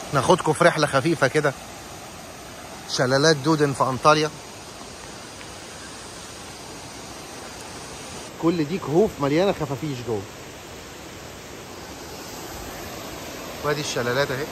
ناخدكم في رحله خفيفه كده شلالات دودن في انطاليا كل دي كهوف مليانه خفافيش جوه وادي الشلالات اهي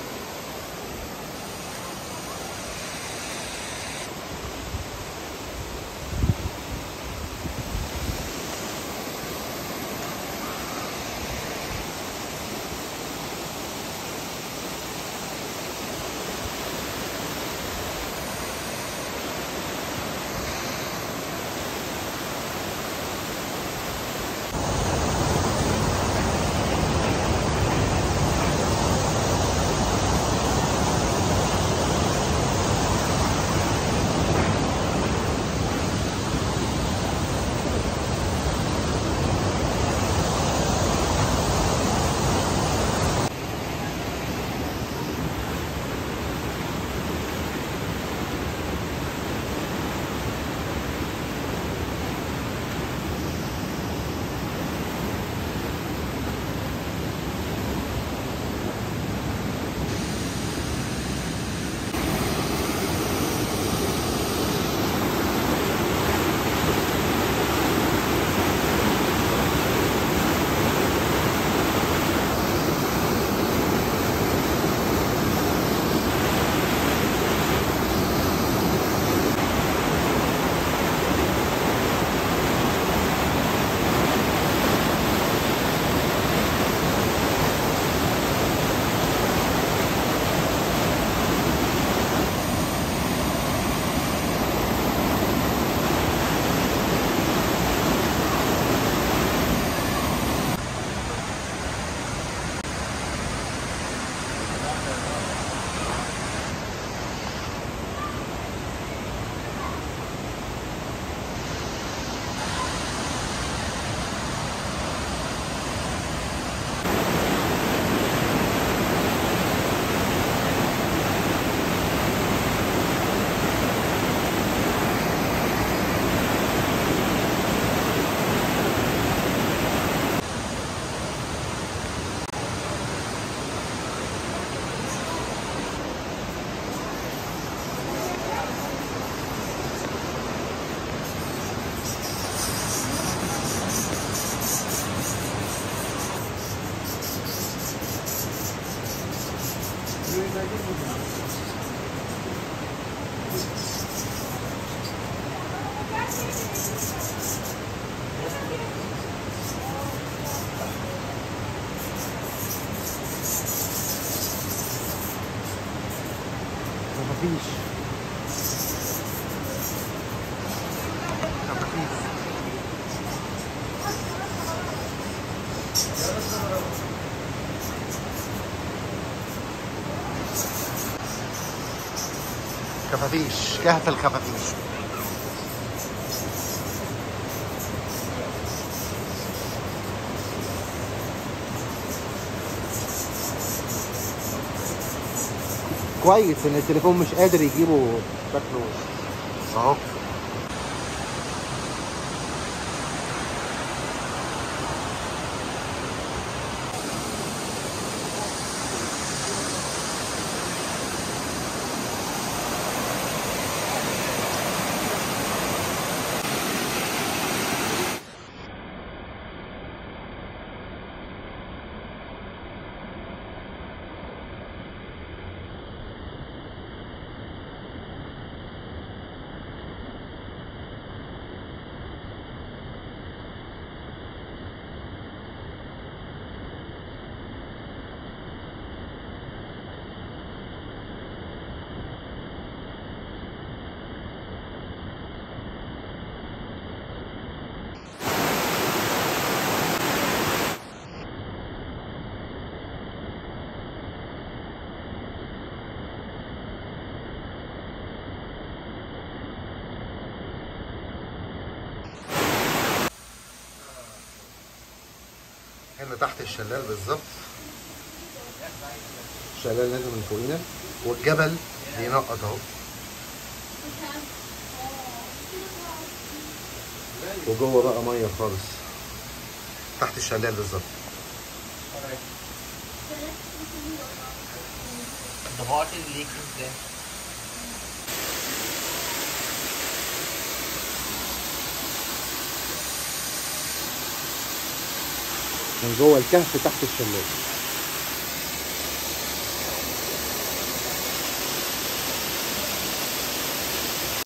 مفيش خفيف خفافيش كهف الخفافيش كويس ان التليفون مش قادر يجيبه شكله اهو هنا تحت الشلال بالظبط الشلال نازل من فوقينا والجبل بينقط اهو وجوه بقى ميه خالص تحت الشلال بالظبط The water is leaking there. من جوه الكهف تحت الشلال